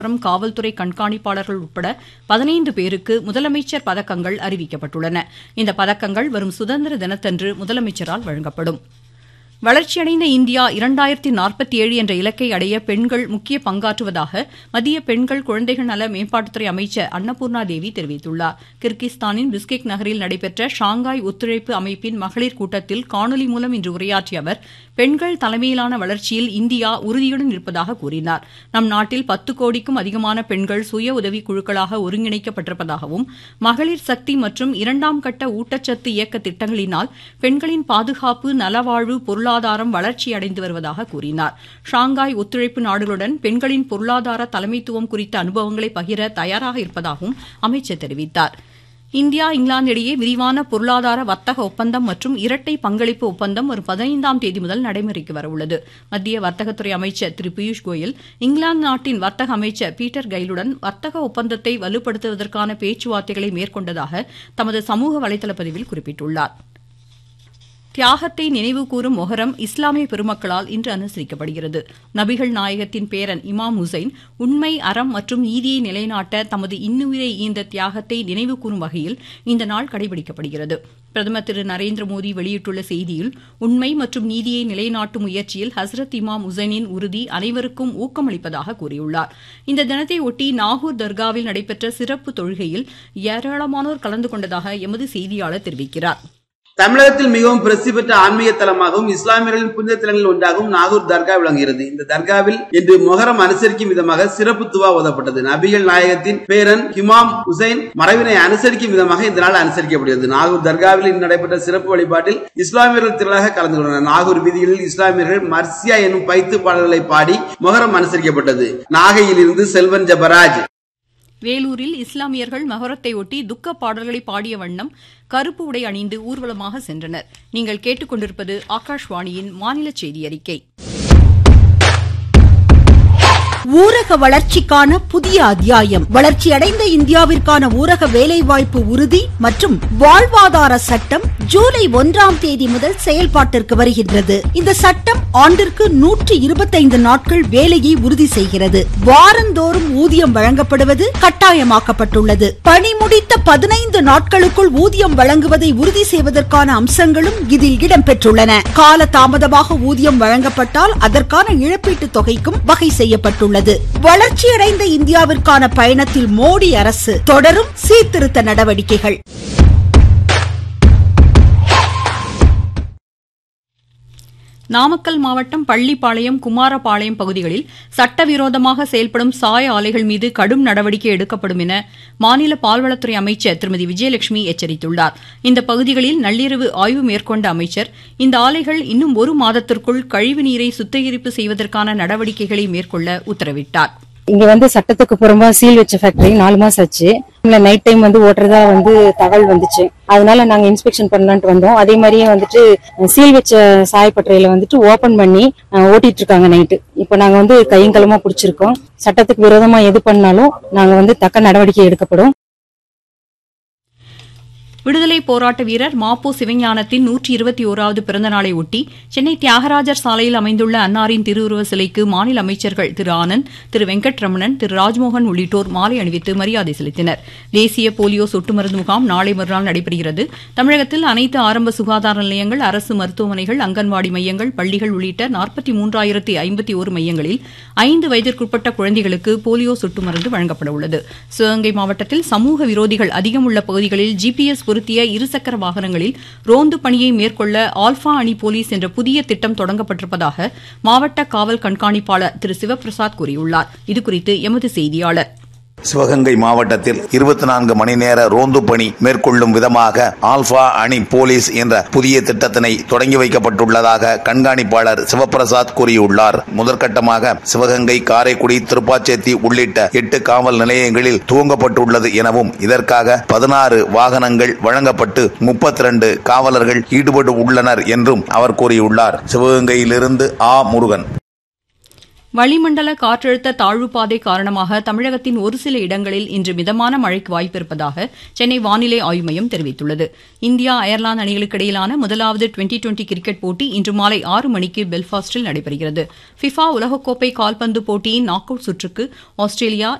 மற்றும் காவல்துறை கண்காணிப்பாளர்கள் உட்பட பதினைந்து பேருக்கு முதலமைச்சர் பதக்கங்கள் அறிவிக்கப்பட்டுள்ளன இந்த பதக்கங்கள் வரும் சுதந்திர தினத்தன்று முதலமைச்சரால் வழங்கப்படும் வளர்ச்சியடைந்த இந்தியா இரண்டாயிரத்தி நாற்பத்தி ஏழு என்ற இலக்கை அடைய பெண்கள் முக்கிய பங்காற்றுவதாக மத்திய பெண்கள் குழந்தைகள் நல மேம்பாட்டுத்துறை அமைச்சர் அன்னபூர்ணா தேவி தெரிவித்துள்ளார் கிர்கிஸ்தானின் பிஸ்கெக் நகரில் நடைபெற்ற ஷாங்காய் ஒத்துழைப்பு அமைப்பின் மகளிர் கூட்டத்தில் காணொலி மூலம் இன்று உரையாற்றிய அவர் பெண்கள் தலைமையிலான வளர்ச்சியில் இந்தியா உறுதியுடன் இருப்பதாக கூறினார் நம் நாட்டில் பத்து கோடிக்கும் அதிகமான பெண்கள் சுய உதவி குழுக்களாக ஒருங்கிணைக்கப்பட்டிருப்பதாகவும் மகளிர் சக்தி மற்றும் இரண்டாம் கட்ட ஊட்டச்சத்து இயக்க திட்டங்களினால் பெண்களின் பாதுகாப்பு நலவாழ்வு பொருளாதாரம் வளர்ச்சியடைந்து வருவதாக கூறினார் ஷாங்காய் ஒத்துழைப்பு நாடுகளுடன் பெண்களின் பொருளாதார தலைமைத்துவம் குறித்த அனுபவங்களை பகிர தயாராக இருப்பதாகவும் அமைச்சர் தெரிவித்தார் இந்தியா இங்கிலாந்து இடையே விரிவான பொருளாதார வர்த்தக ஒப்பந்தம் மற்றும் இரட்டை பங்களிப்பு ஒப்பந்தம் வரும் பதினைந்தாம் தேதி முதல் நடைமுறைக்கு வரவுள்ளது மத்திய வர்த்தகத்துறை அமைச்சர் திரு பியூஷ் கோயல் இங்கிலாந்து நாட்டின் வர்த்தக அமைச்சர் பீட்டர் கைலுடன் வர்த்தக ஒப்பந்தத்தை வலுப்படுத்துவதற்கான பேச்சுவார்த்தைகளை மேற்கொண்டதாக தமது சமூக வலைதள பதிவில் குறிப்பிட்டுள்ளார் தியாகத்தை நினைவுகூரும் மொஹரம் இஸ்லாமிய பெருமக்களால் இன்று அனுசரிக்கப்படுகிறது நபிகள் நாயகத்தின் பேரன் இமாம் ஹுசைன் உண்மை அறம் மற்றும் நீதியை நிலைநாட்ட தமது இன்னுயிரை ஈந்த தியாகத்தை நினைவுகூரும் வகையில் இந்த நாள் கடைபிடிக்கப்படுகிறது பிரதமர் திரு நரேந்திர மோடி வெளியிட்டுள்ள செய்தியில் உண்மை மற்றும் நீதியை நிலைநாட்டும் முயற்சியில் ஹசரத் இமாம் ஹுசைனின் உறுதி அனைவருக்கும் ஊக்கமளிப்பதாக கூறியுள்ளார் இந்த தினத்தை ஒட்டி நாகூர் தர்காவில் நடைபெற்ற சிறப்பு தொழுகையில் ஏராளமானோர் கலந்து கொண்டதாக எமது செய்தியாளர் தெரிவிக்கிறார் தமிழகத்தில் மிகவும் பிரசித்தி பெற்ற ஆன்மீக தலமாகவும் இஸ்லாமியர்களின் புனித தலங்களில் ஒன்றாகவும் நாகூர் தர்கா விளங்குகிறது இந்த தர்காவில் இன்று மொஹரம் அனுசரிக்கும் விதமாக சிறப்பு துவா ஓதப்பட்டது நபிகள் நாயகத்தின் பேரன் ஹிமாம் ஹுசைன் மறைவினை அனுசரிக்கும் விதமாக இந்த நாள் அனுசரிக்கப்படுகிறது நாகூர் தர்காவில் இன்று நடைபெற்ற சிறப்பு வழிபாட்டில் இஸ்லாமியர்கள் திரளாக கலந்து கொண்டனர் நாகூர் வீதிகளில் இஸ்லாமியர்கள் மர்சியா என்னும் பைத்து பாடல்களை பாடி மொஹரம் அனுசரிக்கப்பட்டது நாகையில் இருந்து செல்வன் ஜபராஜ் வேலூரில் இஸ்லாமியர்கள் மகரத்தை ஒட்டி துக்க பாடல்களை பாடிய வண்ணம் கருப்பு உடை அணிந்து ஊர்வலமாக சென்றனர் நீங்கள் கேட்டுக்கொண்டிருப்பது ஆகாஷ்வாணியின் மாநில செய்தி அறிக்கை ஊரக வளர்ச்சிக்கான புதிய அத்தியாயம் வளர்ச்சியடைந்த இந்தியாவிற்கான ஊரக வேலைவாய்ப்பு உறுதி மற்றும் வாழ்வாதார சட்டம் ஜூலை ஒன்றாம் தேதி முதல் செயல்பாட்டிற்கு வருகின்றது இந்த சட்டம் ஆண்டிற்கு நூற்றி இருபத்தைந்து நாட்கள் வேலையை உறுதி செய்கிறது வாரந்தோறும் ஊதியம் வழங்கப்படுவது கட்டாயமாக்கப்பட்டுள்ளது பணி முடித்த பதினைந்து நாட்களுக்குள் ஊதியம் வழங்குவதை உறுதி செய்வதற்கான அம்சங்களும் இதில் இடம்பெற்றுள்ளன கால தாமதமாக ஊதியம் வழங்கப்பட்டால் அதற்கான இழப்பீட்டு தொகைக்கும் வகை செய்யப்பட்டுள்ளது உள்ளது வளர்ச்சியடைந்த இந்தியாவிற்கான பயணத்தில் மோடி அரசு தொடரும் சீர்திருத்த நடவடிக்கைகள் நாமக்கல் மாவட்டம் பள்ளிப்பாளையம் குமாரபாளையம் பகுதிகளில் சட்டவிரோதமாக செயல்படும் சாய ஆலைகள் மீது கடும் நடவடிக்கை எடுக்கப்படும் என மாநில பால்வளத்துறை அமைச்சர் திருமதி விஜயலட்சுமி எச்சரித்துள்ளார் இந்த பகுதிகளில் நள்ளிரவு ஆய்வு மேற்கொண்ட அமைச்சர் இந்த ஆலைகள் இன்னும் ஒரு மாதத்திற்குள் கழிவு நீரை சுத்திகரிப்பு செய்வதற்கான நடவடிக்கைகளை மேற்கொள்ள உத்தரவிட்டார் இங்க வந்து சட்டத்துக்கு புறம்பா சீல் வச்ச ஃபேக்டரி நாலு மாசம் ஆச்சு நைட் டைம் வந்து ஓட்டுறதா வந்து தகவல் வந்துச்சு அதனால நாங்க இன்ஸ்பெக்ஷன் பண்ணலான்ட்டு வந்தோம் அதே மாதிரியே வந்துட்டு சீல் வச்ச சாயப்பட்டறையில வந்துட்டு ஓபன் பண்ணி ஓட்டிட்டு இருக்காங்க நைட்டு இப்ப நாங்க வந்து கையங்கலமா புடிச்சிருக்கோம் சட்டத்துக்கு விரோதமா எது பண்ணாலும் நாங்க வந்து தக்க நடவடிக்கை எடுக்கப்படும் விடுதலை போராட்ட வீரர் மாப்போ சிவஞானத்தின் நூற்றி இருபத்தி ஓராவது பிறந்த நாளை ஒட்டி சென்னை தியாகராஜர் சாலையில் அமைந்துள்ள அன்னாரின் திருவுருவ சிலைக்கு மாநில அமைச்சர்கள் திரு ஆனந்த் திரு வெங்கட்ரமணன் திரு ராஜ்மோகன் உள்ளிட்டோர் மாலை அணிவித்து மரியாதை செலுத்தினர் தேசிய போலியோ சொட்டு மருந்து முகாம் நாளை மறுநாள் நடைபெறுகிறது தமிழகத்தில் அனைத்து ஆரம்ப சுகாதார நிலையங்கள் அரசு மருத்துவமனைகள் அங்கன்வாடி மையங்கள் பள்ளிகள் உள்ளிட்ட நாற்பத்தி மூன்றாயிரத்தி ஐம்பத்தி ஒரு மையங்களில் ஐந்து வயதிற்குட்பட்ட குழந்தைகளுக்கு போலியோ சொட்டு மருந்து வழங்கப்பட உள்ளது சிவகங்கை மாவட்டத்தில் சமூக விரோதிகள் அதிகம் உள்ள பகுதிகளில் ஜிபிஎஸ் பொருத்திய இருசக்கர வாகனங்களில் ரோந்து பணியை மேற்கொள்ள ஆல்பா அணி போலீஸ் என்ற புதிய திட்டம் தொடங்கப்பட்டிருப்பதாக மாவட்ட காவல் கண்காணிப்பாளர் திரு சிவபிரசாத் கூறியுள்ளார் இதுகுறித்து எமது செய்தியாளர் சிவகங்கை மாவட்டத்தில் இருபத்தி நான்கு மணி நேர ரோந்து பணி மேற்கொள்ளும் விதமாக ஆல்பா அணி போலீஸ் என்ற புதிய திட்டத்தினை தொடங்கி வைக்கப்பட்டுள்ளதாக கண்காணிப்பாளர் சிவபிரசாத் கூறியுள்ளார் முதற்கட்டமாக சிவகங்கை காரைக்குடி திருப்பாச்சேத்தி உள்ளிட்ட எட்டு காவல் நிலையங்களில் துவங்கப்பட்டுள்ளது எனவும் இதற்காக பதினாறு வாகனங்கள் வழங்கப்பட்டு முப்பத்தி ரெண்டு காவலர்கள் ஈடுபட்டு உள்ளனர் என்றும் அவர் கூறியுள்ளார் சிவகங்கையிலிருந்து ஆ முருகன் வளிமண்டல காற்றழுத்த தாழ்வுப்பாதை காரணமாக தமிழகத்தின் ஒரு சில இடங்களில் இன்று மிதமான மழைக்கு வாய்ப்பிருப்பதாக சென்னை வானிலை ஆய்வு மையம் தெரிவித்துள்ளது இந்தியா அயர்லாந்து அணிகளுக்கு இடையிலான முதலாவது டுவெண்டி டுவெண்டி கிரிக்கெட் போட்டி இன்று மாலை ஆறு மணிக்கு பெல்பாஸ்டில் நடைபெறுகிறது ஃபிஃபா உலகக்கோப்பை கால்பந்து போட்டியின் நாக் அவுட் சுற்றுக்கு ஆஸ்திரேலியா